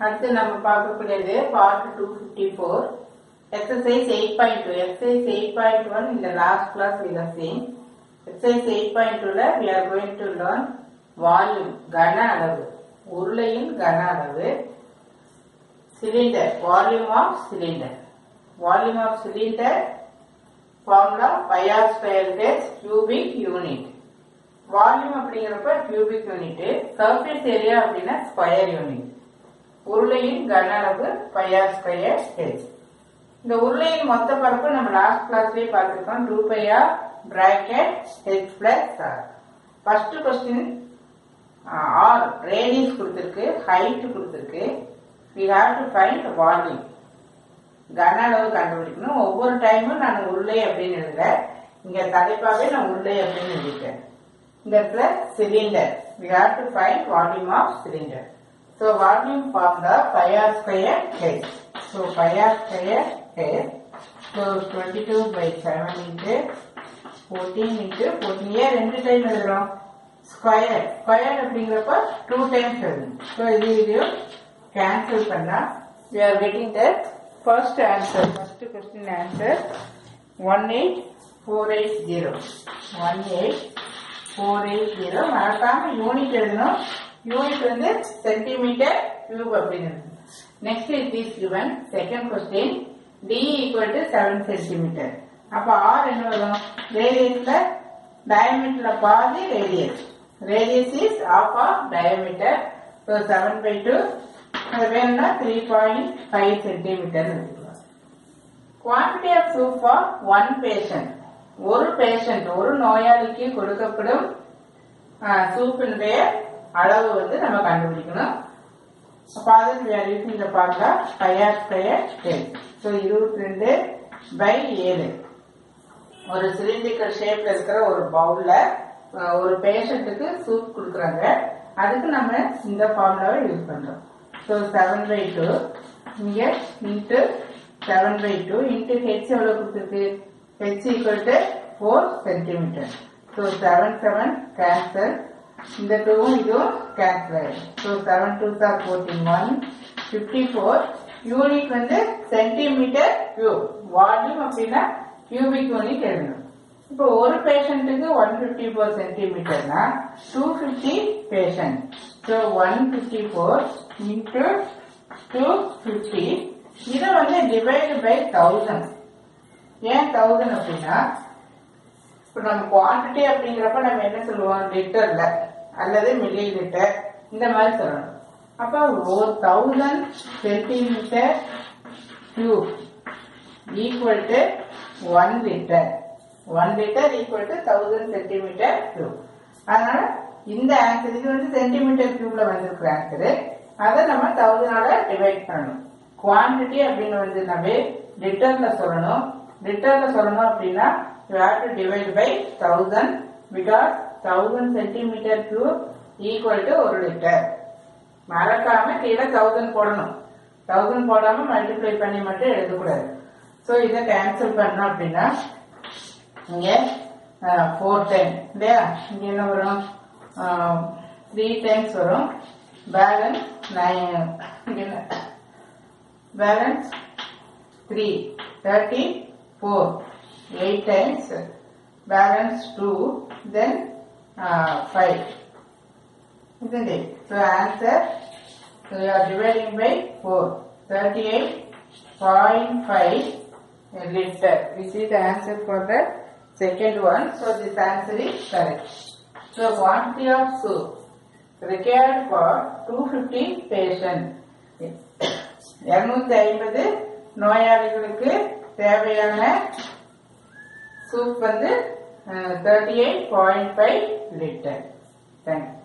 அடுத்து நம்ம பார்க்கக்கூடியது part two fifty four exercise eight point two exercise eight point one இந்த last class we have seen exercise eight point டூல we are going to learn volume கன அளவு உருளையின் கன அளவு cylinder volume of cylinder volume of cylinder formula pi r square டேஸ் cubic unit volume அப்படிங்கிறப்ப cubic unit surface area அப்படின்னா square unit உருளையின் கன அளவு பை ஆர் ஸ்கொயர் டேஸ் இந்த உருளையின் மொத்த பரப்பு நம்ம லாஸ்ட் கிளாஸ்லயே பார்த்திருக்கோம் two pi r bracket h plus r first question r radius கொடுத்திருக்கு ஹைட் கொடுத்திருக்கு we have to find volume கன அளவு கண்டுபிடிக்கணும் ஒவ்வொரு டைமும் நான் உருளை அப்படின்னு எழுதுற இங்க தலைப்பாவே நான் உருளை அப்படின்னு எழுதிட்டேன் இந்த இடத்துல cylinder we have to find volume of cylinder so volume formula pi r square h so pi r square h so 22 by 7 into 14 into 14 ஏன் ரெண்டு டைம் எழுதுறோம் ஸ்கொயர் ஸ்கொயர் அப்படிங்கிறப்ப டூ டைம்ஸ் எழுதணும் ஸோ இது இதையும் கேன்சல் பண்ணா we are getting the first answer first question answer 18480 18480 மறக்காம unit எழுதணும் யூனிட் வந்து சென்டிமீட்டர் கியூப் அப்படின்னு next it is given second question d equal to seven centimetre அப்ப r என்ன வரும் ரேடியஸ்ல டயமீட்டர்ல பாதி radius radius is half of diameter so seven by two அது வேணும்னா த்ரீ பாயிண்ட் ஃபைவ் சென்டிமீட்டர் வச்சுக்கலாம் quantity of soup for one patient ஒரு பேஷண்ட் ஒரு நோயாளிக்கு கொடுக்கப்படும் சூப்பினுடைய அளவு வந்து நம்ம கண்டுபிடிக்கணும் அப்போ அதுக்கு we are using the formula pi r square ten so இருபத்தி ரெண்டு பை ஏழு ஒரு சிலிண்டிக்கல் ஷேப்ல இருக்கிற ஒரு பவுல்ல ஒரு பேஷண்ட்டுக்கு சூப் கொடுக்குறாங்க அதுக்கு நம்ம இந்த ஃபார்முலாவை யூஸ் பண்றோம் ஸோ செவன் பை டூ இங்க into seven by two into h எவ்வளவு கொடுத்துருக்கு h equal to four centimetre so seven seven cancel இந்த டூவும் இதுவும் கேன்சல் ஆயிடும் so seven two sir fourteen one fifty four unit வந்து சென்டிமீட்டர் கியூப் வால்யூம் அப்படின்னா cubic unit எழுதணும் இப்போ ஒரு பேஷண்ட்டுக்கு ஒன் பிப்டி ஃபோர் சென்டிமீட்டர்னா two fifty patient so one fifty four into two fifty இதை வந்து டிவைடு பை தௌசண்ட் ஏன் தௌசண்ட் அப்படின்னா இப்போ நம்ம குவான்டிட்டி அப்படிங்கிறப்ப நம்ம என்ன சொல்லுவோம் லிட்டர்ல அல்லது மில்லி லிட்டர் இந்த மாதிரி சொல்லணும் அப்போ ஒரு thousand centimetre cube equal to one litre one litre equal to thousand centimetre cube அதனால இந்த ஆன்சர் இது வந்து சென்டிமீட்டர் கியூப்ல வந்திருக்கிற ஆன்சரு அதை நம்ம தௌசண்டால டிவைட் பண்ணணும் குவான்டிட்டி அப்படின்னு வந்து நம்ம லிட்டர்ல சொல்லணும் லிட்டர்ல சொல்லணும் அப்படின்னா you have to divide by thousand because thousand centimetre cube equal to ஒரு லிட்டர் மறக்காம கீழே தௌசண்ட் போடணும் தௌசண்ட் போடாம மல்டிப்ளை பண்ணி மட்டும் எழுதக்கூடாது ஸோ இதை கேன்சல் பண்ணோம் அப்படின்னா இங்க ஃபோர் டைம் இல்லையா இங்க என்ன வரும் த்ரீ டைம்ஸ் வரும் balance nine balance three thirty four eight times balance two then five isn't it? So answer, so you are dividing by 4, 38.5 liter. This is the answer for the second one. So this answer is correct. So quantity of soup required for 250 patient. 250 நோயாளிகளுக்கு தேவையான soup வந்து thirty eight point five litre thank you